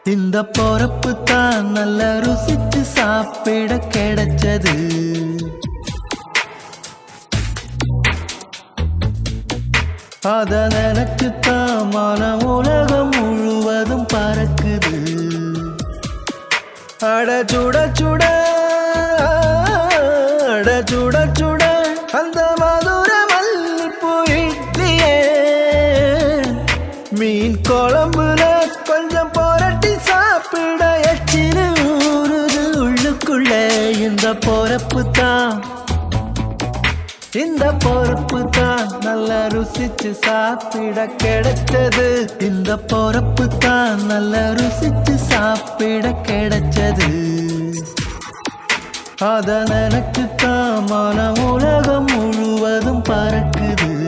இந்த பொறப்பு தான் நல்ல ருசிச்சு சாப்பிட கிடைச்சது அத நினைச்சு தான் மன உலகம் முழுவதும் பறக்குது அட சுட சுட அட சுட சுட அந்த மதுர மல்லிப்பூ இட்லியே மீன் குழம்புல கொஞ்சம் புரட்டி சாப்பிட எச்சிறு ஊறுது உள்ளுக்குள்ள இந்த பொறப்பு தான் இந்த பொறுப்பு தான் நல்லா ருசிச்சு சாப்பிட கிடைச்சது இந்த பொறுப்பு தான் நல்லா ருசிச்சு சாப்பிட கிடைச்சது அத நினைச்சு தான் மன உலகம் முழுவதும் பறக்குது